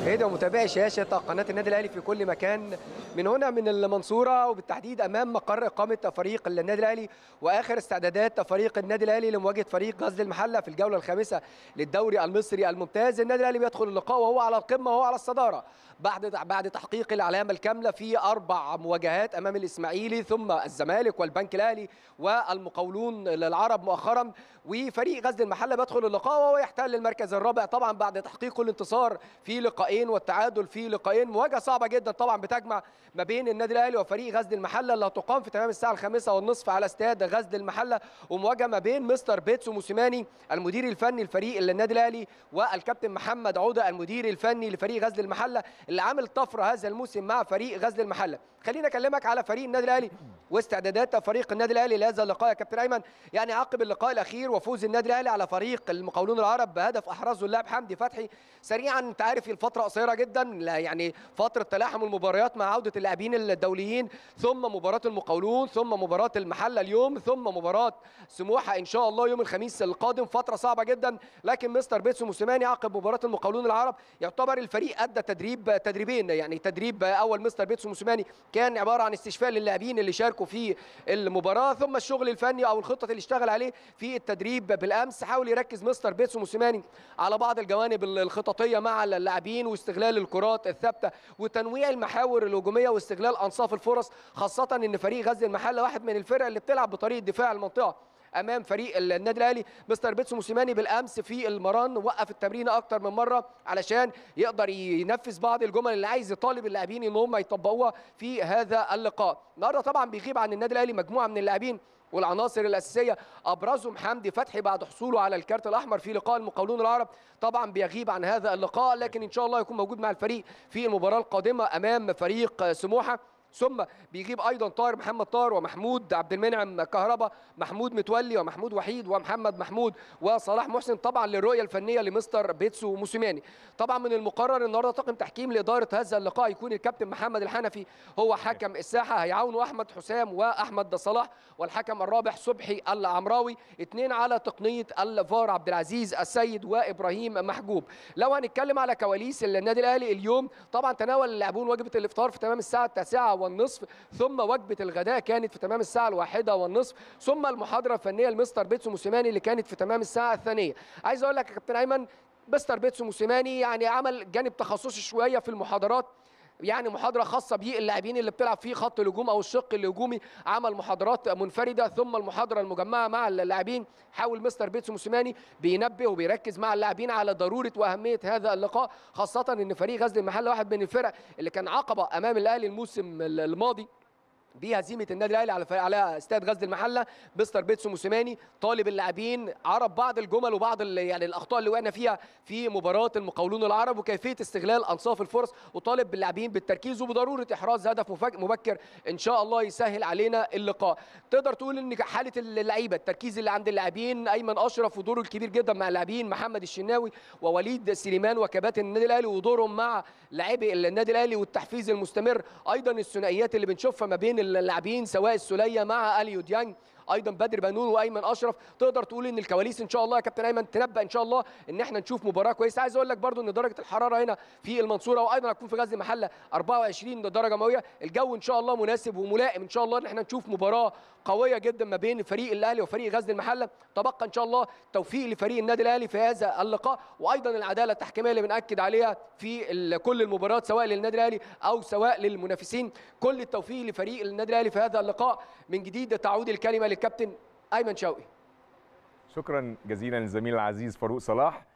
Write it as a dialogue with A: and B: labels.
A: مشاهدي ومتابعي شاشه قناه النادي الاهلي في كل مكان من هنا من المنصوره وبالتحديد امام مقر اقامه فريق النادي الاهلي واخر استعدادات فريق النادي الاهلي لمواجهه فريق غزل المحله في الجوله الخامسه للدوري المصري الممتاز النادي الاهلي بيدخل اللقاء وهو على القمه وهو على الصداره بعد بعد تحقيق العلامه الكامله في اربع مواجهات امام الاسماعيلي ثم الزمالك والبنك الاهلي والمقاولون العرب مؤخرا وفريق غزل المحله بيدخل اللقاء وهو يحتل المركز الرابع طبعا بعد تحقيقه الانتصار في لقاءين والتعادل في لقاءين مواجهه صعبه جدا طبعا بتجمع ما بين النادي الاهلي وفريق غزل المحله اللي هتقام في تمام الساعه الخامسة والنصف على استاد غزل المحله ومواجهه ما بين مستر بيتسو موسيماني المدير الفني لفريق النادي الاهلي والكابتن محمد عوده المدير الفني لفريق غزل المحله اللي عامل طفره هذا الموسم مع فريق غزل المحله خليني اكلمك على فريق النادي الاهلي واستعدادات فريق النادي الاهلي لهذا اللقاء يا كابتن ايمن يعني عقب اللقاء الاخير وفوز النادي الاهلي على فريق المقاولون العرب بهدف احرزه اللاعب حمدي فتحي سريعا انت عارف الفتره قصيره جدا لا يعني فتره تلاحم المباريات مع عوده اللاعبين الدوليين ثم مباراه المقاولون ثم مباراه المحله اليوم ثم مباراه سموحه ان شاء الله يوم الخميس القادم فتره صعبه جدا لكن مستر بيتسو موسيماني عقب مباراه المقاولون العرب يعتبر الفريق ادى تدريب تدريبين يعني تدريب اول مستر بيتسو موسيماني كان عباره عن استشفاء للاعبين اللي شاركوا في المباراه ثم الشغل الفني او الخطه اللي اشتغل عليه في التدريب بالامس حاول يركز مستر بيتسو موسيماني على بعض الجوانب الخططيه مع اللاعبين واستغلال الكرات الثابته وتنويع المحاور الهجوميه واستغلال انصاف الفرص خاصه ان فريق غزل المحله واحد من الفرق اللي بتلعب بطريقه دفاع المنطقه امام فريق النادي الاهلي مستر بيتسو موسيماني بالامس في المران وقف التمرين اكتر من مره علشان يقدر ينفذ بعض الجمل اللي عايز يطالب اللاعبين ان هم يطبقوها في هذا اللقاء النهارده طبعا بيغيب عن النادي الاهلي مجموعه من اللاعبين والعناصر الاساسيه ابرزهم حمدي فتحي بعد حصوله على الكارت الاحمر في لقاء المقاولون العرب طبعا بيغيب عن هذا اللقاء لكن ان شاء الله يكون موجود مع الفريق في المباراه القادمه امام فريق سموحه ثم بيجيب ايضا طاهر محمد طاهر ومحمود عبد المنعم كهربا محمود متولي ومحمود وحيد ومحمد محمود وصلاح محسن طبعا للرؤيه الفنيه لمستر بيتسو موسيماني طبعا من المقرر النهارده طاقم تحكيم لاداره هذا اللقاء يكون الكابتن محمد الحنفي هو حكم الساحه هيعاونه احمد حسام واحمد صلاح والحكم الرابع صبحي العمراوي اثنين على تقنيه الفار عبد العزيز السيد وابراهيم محجوب لو هنتكلم على كواليس النادي الاهلي اليوم طبعا تناول اللاعبون وجبه الافطار في تمام الساعه التاسعه والنصف ثم وجبه الغداء كانت في تمام الساعه الواحده والنصف ثم المحاضره الفنيه لمستر بيتسو موسيماني اللي كانت في تمام الساعه الثانيه عايز اقول لك يا كابتن ايمن مستر بيتسو موسيماني يعني عمل جانب تخصصي شويه في المحاضرات يعني محاضره خاصه باللاعبين اللي بتلعب في خط الهجوم او الشق الهجومي عمل محاضرات منفرده ثم المحاضره المجمعه مع اللاعبين حاول مستر بيتسو موسيماني بينبه وبيركز مع اللاعبين على ضروره واهميه هذا اللقاء خاصه ان فريق غزل المحله واحد من الفرق اللي كان عقبه امام الاهلي الموسم الماضي بهزيمه النادي الاهلي على على استاد غزل المحله مستر بيتسو موسيماني طالب اللاعبين عرف بعض الجمل وبعض يعني الاخطاء اللي وقعنا فيها في مباراه المقاولون العرب وكيفيه استغلال انصاف الفرص وطالب باللاعبين بالتركيز وبضروره احراز هدف مبكر ان شاء الله يسهل علينا اللقاء تقدر تقول ان حاله اللعيبه التركيز اللي عند اللاعبين ايمن اشرف ودوره الكبير جدا مع اللاعبين محمد الشناوي ووليد سليمان وكباتن النادي الاهلي ودورهم مع لاعبي النادي الاهلي والتحفيز المستمر ايضا الثنائيات اللي بنشوفها ما بين اللاعبين سواء السوليه مع اليو ديانج ايضا بدر بنون وايمن اشرف تقدر تقول ان الكواليس ان شاء الله يا كابتن ايمن تنبأ ان شاء الله ان احنا نشوف مباراه كويسه عايز اقول لك برضو ان درجه الحراره هنا في المنصوره وايضا هتكون في غزل المحله 24 درجه مئويه الجو ان شاء الله مناسب وملائم ان شاء الله ان احنا نشوف مباراه قويه جدا ما بين فريق الاهلي وفريق غزل المحله تبقى ان شاء الله توفيق لفريق النادي الاهلي في هذا اللقاء وايضا العداله التحكيميه اللي بناكد عليها في كل المباريات سواء للنادي الاهلي او سواء للمنافسين كل التوفيق لفريق النادي الاهلي في هذا اللقاء من جديد تعود الكلمه للكابتن ايمن شوقي
B: شكرا جزيلا للزميل العزيز فاروق صلاح